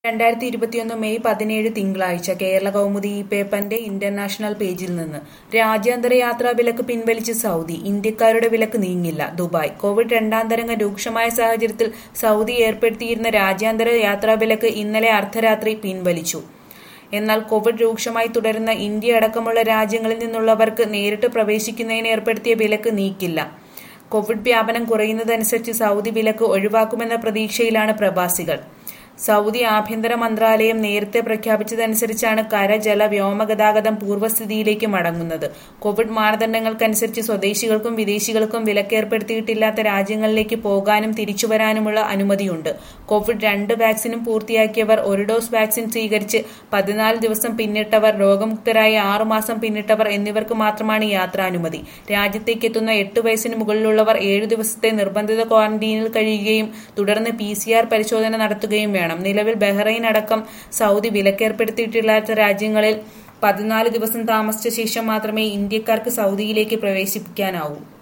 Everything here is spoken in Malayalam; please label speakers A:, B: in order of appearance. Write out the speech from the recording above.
A: രണ്ടായിരത്തി ഇരുപത്തിയൊന്ന് മെയ് പതിനേഴ് തിങ്കളാഴ്ച കേരള കൗമുദി ഈ പേപ്പറിന്റെ ഇന്റർനാഷണൽ പേജിൽ നിന്ന് രാജ്യാന്തര യാത്രാ വിലക്ക് പിൻവലിച്ച് സൗദി ഇന്ത്യക്കാരുടെ വിലക്ക് നീങ്ങില്ല ദുബായ് കോവിഡ് രണ്ടാം തരംഗം രൂക്ഷമായ സാഹചര്യത്തിൽ സൗദി ഏർപ്പെടുത്തിയിരുന്ന രാജ്യാന്തര യാത്രാ വിലക്ക് ഇന്നലെ അർദ്ധരാത്രി പിൻവലിച്ചു എന്നാൽ കോവിഡ് രൂക്ഷമായി തുടരുന്ന ഇന്ത്യ അടക്കമുള്ള രാജ്യങ്ങളിൽ നിന്നുള്ളവർക്ക് നേരിട്ട് പ്രവേശിക്കുന്നതിന് ഏർപ്പെടുത്തിയ വിലക്ക് നീക്കില്ല കോവിഡ് വ്യാപനം കുറയുന്നതനുസരിച്ച് സൗദി വിലക്ക് ഒഴിവാക്കുമെന്ന പ്രതീക്ഷയിലാണ് പ്രവാസികൾ സൗദി ആഭ്യന്തര മന്ത്രാലയം നേരത്തെ പ്രഖ്യാപിച്ചതനുസരിച്ചാണ് കര ജല വ്യോമ ഗതാഗതം പൂർവ്വസ്ഥിതിയിലേക്ക് മടങ്ങുന്നത് കോവിഡ് മാനദണ്ഡങ്ങൾക്കനുസരിച്ച് സ്വദേശികൾക്കും വിദേശികൾക്കും വിലക്കേർപ്പെടുത്തിയിട്ടില്ലാത്ത രാജ്യങ്ങളിലേക്ക് പോകാനും തിരിച്ചുവരാനുമുള്ള അനുമതിയുണ്ട് കോവിഡ് രണ്ട് വാക്സിനും പൂർത്തിയാക്കിയവർ ഒരു ഡോസ് വാക്സിൻ സ്വീകരിച്ച് പതിനാല് ദിവസം പിന്നിട്ടവർ രോഗമുക്തരായി ആറുമാസം പിന്നിട്ടവർ എന്നിവർക്ക് മാത്രമാണ് യാത്രാനുമതി രാജ്യത്തേക്ക് എത്തുന്ന എട്ട് വയസ്സിന് മുകളിലുള്ളവർ ഏഴു ദിവസത്തെ നിർബന്ധിത ക്വാറന്റീനിൽ കഴിയുകയും തുടർന്ന് പി പരിശോധന നടത്തുകയും വേണം നിലവിൽ ബഹ്റൈൻ അടക്കം സൗദി വിലക്കേർപ്പെടുത്തിയിട്ടില്ലാത്ത രാജ്യങ്ങളിൽ പതിനാല് ദിവസം താമസിച്ച ശേഷം മാത്രമേ ഇന്ത്യക്കാർക്ക് സൗദിയിലേക്ക് പ്രവേശിപ്പിക്കാനാവൂ